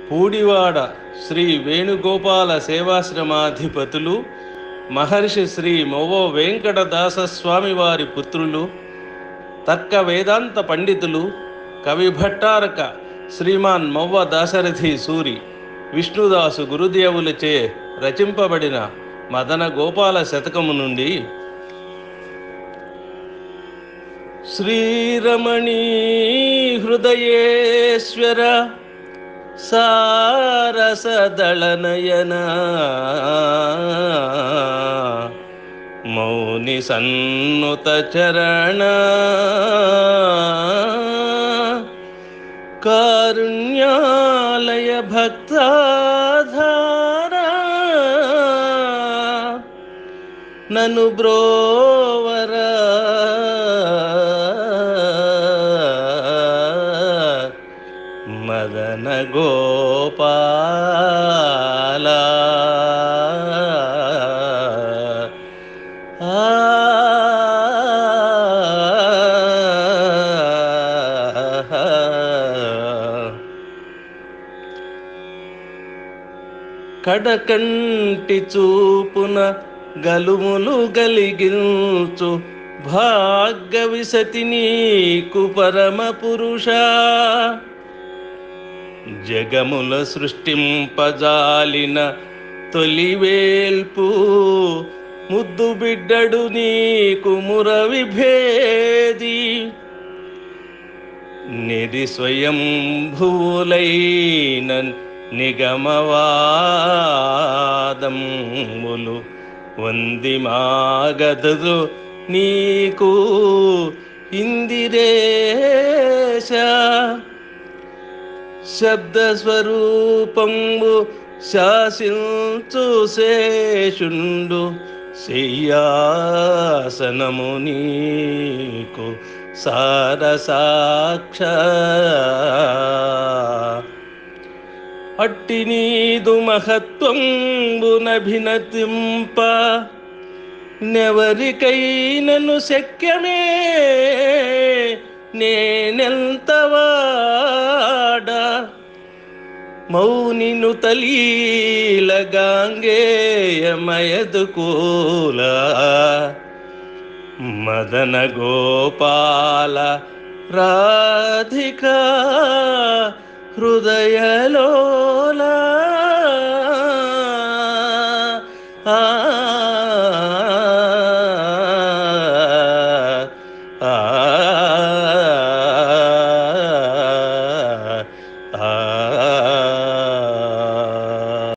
పూడివాడ శ్రీ వేణుగోపాల సేవాశ్రమాధిపతులు మహర్షి శ్రీ మొవ్వ వెంకటదాస స్వామి వారి పుత్రులు తర్క వేదాంత పండితులు కవి భట్టారక శ్రీమాన్ మొవ్వ దాశరథి సూరి విష్ణుదాసు గురుదేవులచే రచింపబడిన మదన గోపాల శతకము నుండి శ్రీరమణీ హృదయేశ్వర సారసదళనయన మౌని సన్నుత చరణ కారుణ్యాలయ భక్తాధార నను బ్రోవర మదన గోపాల ఆ కడకంటి చూపున గలుములు గలిగించు భాగ్య విసతి నీకు పరమ పురుష జగముల సృష్టింపజాలిన తొలివేల్పు ముద్దు బిడ్డడు నీకు మురవి భేది నిధి స్వయం భూలైన నిగమవాదములు వంది మాగదదు నీకు ఇందిరేశ శబ్ద స్వరూపంబు శాసించు శేషుండు శయ్యాసనము నీకు సారసాక్ష అట్టి నీదు మహత్వంబునభినతింప నెవరికైనను శక్యమే నేనెంతవాడా మౌనిను తలీల గాంగేయమయదుకూల మదన గోపాల రాధికా హృదయలోల ఆ ఆ ఆ